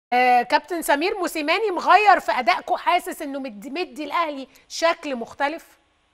آه كابتن سمير موسيماني مغير في ادائكم حاسس انه مدي, مدي الاهلي شكل مختلف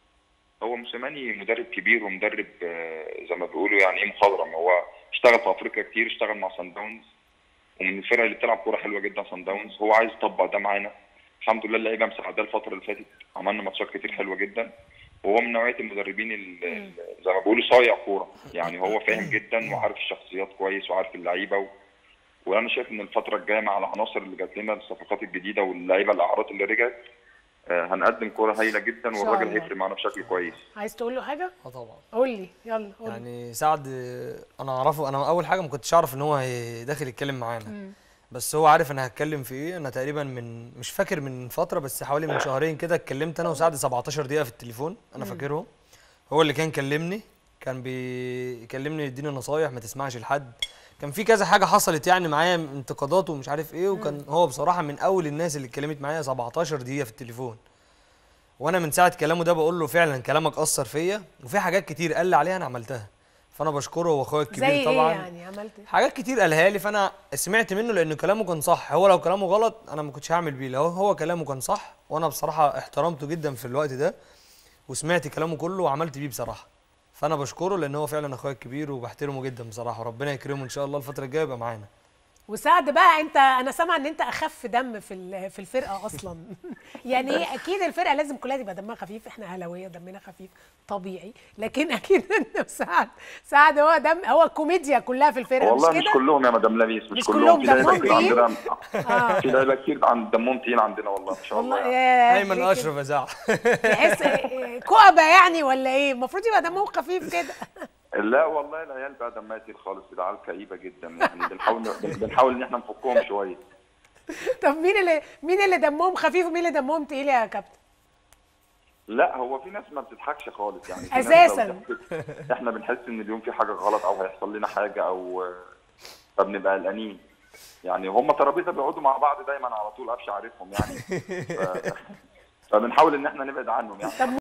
هو موسيماني مدرب كبير ومدرب آه، زي ما بيقولوا يعني ايه مخضرم هو اشتغل في افريقيا كتير اشتغل مع سان داونز ومن الفرق اللي بتلعب كوره حلوه جدا سان داونز هو عايز يطبق ده معانا الحمد لله اللعيبه مساعداه الفتره اللي فاتت عملنا ماتشات كتير حلوه جدا وهو من نوعيه المدربين اللي زي ما بيقولوا صايع كوره يعني هو فاهم جدا وعارف الشخصيات كويس وعارف اللعيبه و... وانا شايف ان الفتره الجايه مع العناصر اللي جات لنا الصفقات الجديده واللعيبه الاعراض اللي رجعت آه، هنقدم كوره هايله جدا شاء والراجل الله. هيفرق معانا بشكل كويس عايز تقول له حاجه اه طبعا قول لي يلا قول لي يعني سعد آه، انا اعرفه انا اول حاجه ما كنتش اعرف ان هو هي- داخل يتكلم معانا بس هو عارف انا هتكلم في ايه انا تقريبا من مش فاكر من فتره بس حوالي من شهرين كده اتكلمت انا وسعد 17 دقيقه في التليفون انا فاكرهم هو اللي كان كلمني كان بيكلمني يديني نصايح ما تسمعش لحد كان في كذا حاجه حصلت يعني معايا انتقادات ومش عارف ايه وكان هو بصراحه من اول الناس اللي اتكلمت معايا 17 دقيقه في التليفون وانا من ساعه كلامه ده بقول له فعلا كلامك اثر فيا وفي حاجات كتير قال لي عليها انا عملتها فانا بشكره هو اخويا الكبير زي طبعا ايه يعني عملت إيه؟ حاجات كتير قالها لي فانا سمعت منه لان كلامه كان صح هو لو كلامه غلط انا ما كنتش هعمل بيه لو هو كلامه كان صح وانا بصراحه احترمته جدا في الوقت ده وسمعت كلامه كله وعملت بيه بصراحه فانا بشكره لان هو فعلا اخويا الكبير وبحترمه جدا بصراحه وربنا يكرمه ان شاء الله الفتره الجايه يبقى معانا وسعد بقى انت انا سامعه ان انت اخف دم في ال- في الفرقه اصلا يعني ايه اكيد الفرقه لازم كلها تبقى دمها خفيف احنا اهلاويه دمنا خفيف طبيعي لكن اكيد انه سعد سعد هو دم هو الكوميديا كلها في الفرقه والله مش مش كده كلهم يا مدام لبيس مش, مش كلهم كلهم في لعيبه دمهم كتير تقيل؟ عندنا آه. في لعيبه كتير عند دمهم تقيل عندنا والله ان شاء الله والله يعني. يا ايمن ليه اشرف يا زعل كده؟ تحس كؤبه يعني ولا ايه المفروض يبقى دمهم خفيف كده لا والله العيال بقى دمها تقيل خالص العيال كئيبه جدا يعني بنحاول بنحاول ان احنا نفكهم شويه طب مين اللي مين اللي دمهم خفيف ومين اللي دمهم تقيل يا كابتن لا هو في ناس ما بتضحكش خالص يعني في ناس أساساً. لو ضحكت احنا بنحس ان اليوم في حاجه غلط او هيحصل لنا حاجه او فبنبقى قلقانين يعني هم ترابيزه بيقعدوا مع بعض دايما على طول قفش عارفهم يعني ف... فبنحاول ان احنا نبعد عنهم يعني طب